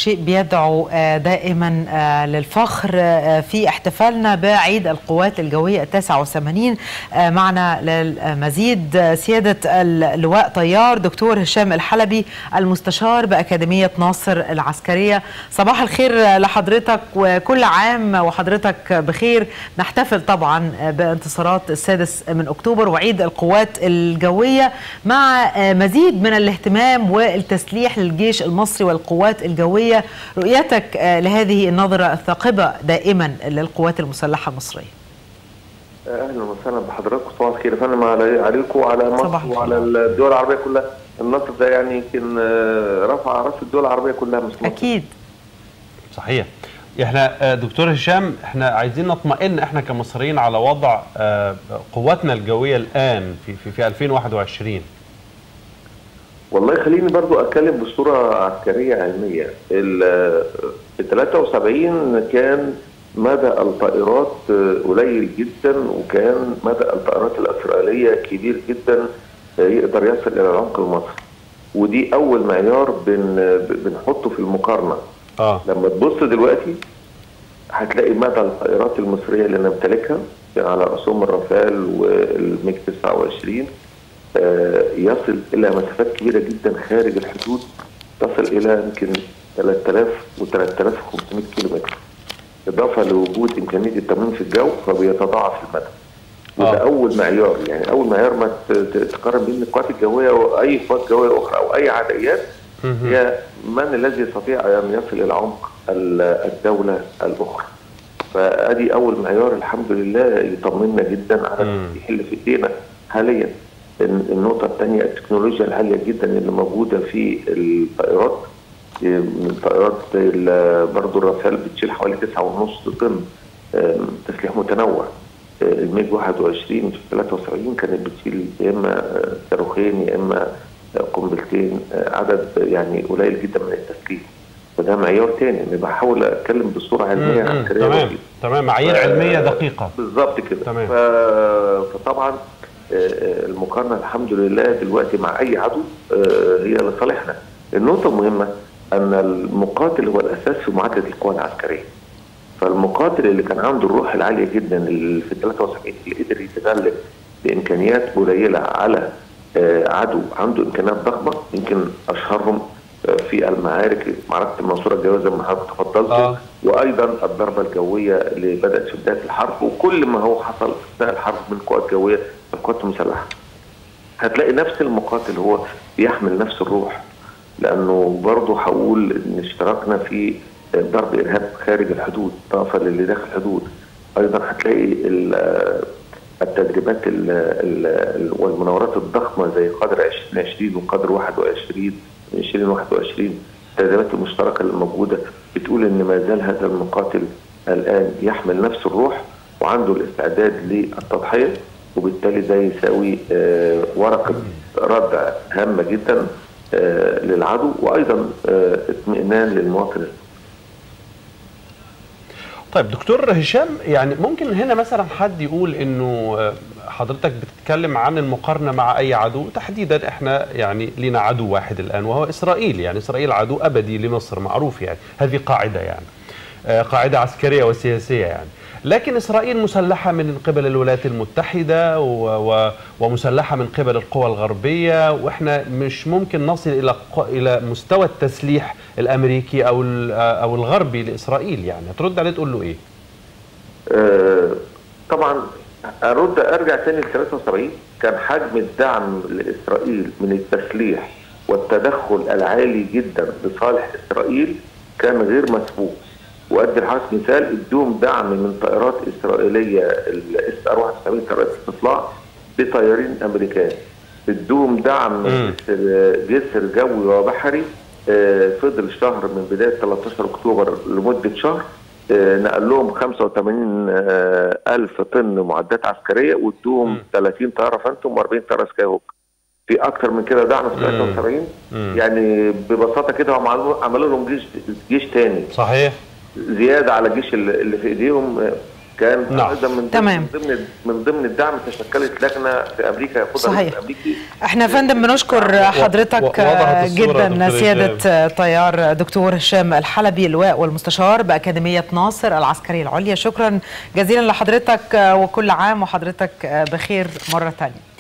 شيء بيدعو دائما للفخر في احتفالنا بعيد القوات الجوية التاسع والثمانين معنا للمزيد سيادة اللواء طيار دكتور هشام الحلبي المستشار بأكاديمية ناصر العسكرية صباح الخير لحضرتك وكل عام وحضرتك بخير نحتفل طبعا بانتصارات السادس من أكتوبر وعيد القوات الجوية مع مزيد من الاهتمام والتسليح للجيش المصري والقوات الجوية رؤيتك لهذه النظرة الثاقبة دائما للقوات المسلحة المصرية اهلا وسهلا بحضراتكم صباح الخير يا فندم عليكم وعلى مصر وعلى الدول العربيه كلها النصر ده يعني يمكن رفع راس الدول العربيه كلها مش مصر اكيد صحيح احنا دكتور هشام احنا عايزين نطمئن احنا كمصريين على وضع قواتنا الجويه الان في في, في 2021 والله خليني برضو اتكلم بصوره عسكريه علميه في 73 كان مدى الطائرات قليل جدا وكان مدى الطائرات الاسرائيليه كبير جدا يقدر يصل الى العمق المصري ودي اول معيار بن بنحطه في المقارنه اه لما تبص دلوقتي هتلاقي مدى الطائرات المصريه اللي نمتلكها يعني على راسهم الرافال والميج 29 آه يصل الى مسافات كبيره جدا خارج الحدود تصل الى يمكن 3000 و 3500 كيلو متر اضافه لوجود امكانيه التمرين في الجو فبيتضاعف المدى وده آه. اول معيار يعني اول معيار ما تقارن بين القوات الجويه واي قوات جويه اخرى او اي عدائيات هي من الذي يستطيع ان يصل الى عمق الدوله الاخرى فادي اول معيار الحمد لله يطمنا جدا على التسليح اللي في ايدينا حاليا النقطه الثانيه التكنولوجيا العاليه جدا اللي موجوده في الطائرات من طائرات زي برضه الرافال بتشيل حوالي 9.5 طن تسليح متنوع الميج 21 في 73 كانت بتشيل يا اما صاروخين يا اما قنبلتين عدد يعني قليل جدا من التسليح فده معيار تاني انا بحاول اتكلم بصوره علميه عسكريه تمام بسيطة. تمام معايير علميه دقيقه بالظبط كده تمام ف... فطبعا المقارنه الحمد لله دلوقتي مع اي عدو هي لصالحنا النقطه المهمه ان المقاتل هو الاساس في معادله القوى العسكريه فالمقاتل اللي كان عنده الروح العاليه جدا اللي في 73 اللي قدر يتغلب بامكانيات قليله على عدو عنده امكانيات ضخمه يمكن اشهرهم في المعارك معركه المنصوره الجويه زي ما حضرتك تفضلت آه. وايضا الضربه الجويه اللي بدات في بدايه الحرب وكل ما هو حصل اثناء الحرب من قوات جويه القوات المسلحه هتلاقي نفس المقاتل هو بيحمل نفس الروح لانه برضه هقول ان اشتركنا في ضرب ارهاب خارج الحدود اضافه للي داخل الحدود ايضا هتلاقي التدريبات ال ال والمناورات الضخمه زي قدر 2020 وقدر 21 2021 التدريبات المشتركه اللي موجوده بتقول ان ما زال هذا المقاتل الان يحمل نفس الروح وعنده الاستعداد للتضحيه وبالتالي ده يساوي ورقه ردع هامه جدا للعدو وايضا اطمئنان للمواطن طيب دكتور هشام يعني ممكن هنا مثلا حد يقول انه حضرتك بتتكلم عن المقارنه مع اي عدو تحديدا احنا يعني لنا عدو واحد الان وهو اسرائيل يعني اسرائيل عدو ابدي لمصر معروف يعني هذه قاعده يعني قاعده عسكريه وسياسيه يعني لكن اسرائيل مسلحه من قبل الولايات المتحده و و ومسلحه من قبل القوى الغربيه واحنا مش ممكن نصل الى الى مستوى التسليح الامريكي او او الغربي لاسرائيل يعني هترد عليه تقول له ايه؟ أه طبعا ارد ارجع تاني ل 73 كان حجم الدعم لاسرائيل من التسليح والتدخل العالي جدا لصالح اسرائيل كان غير مسبوق وادي لحضرتك مثال ادوهم دعم من طائرات اسرائيليه الاس ار 71 طائرات استطلاع بطيارين امريكان ادوهم دعم من جسر جوي وبحري فضل شهر من بدايه 13 اكتوبر لمده شهر نقل لهم 85 الف طن معدات عسكريه وادوهم 30 طياره فانتوم و40 طياره سكاي هوك في اكتر من كده دعم في 73 يعني ببساطه كده هم عملوا لهم جيش جيش تاني صحيح زياده على الجيش اللي في ايديهم كان نعم. ايضا من ضمن تمام. من ضمن من ضمن الدعم تشكلت لجنه في امريكا يقودها صحيح. الرئيس الامريكي احنا يا فندم بنشكر حضرتك وضحت الصورة جدا دكتور سيادة طيار دكتور هشام الحلبي اللواء والمستشار بأكاديمية ناصر العسكرية العليا شكرا جزيلا لحضرتك وكل عام وحضرتك بخير مرة تانية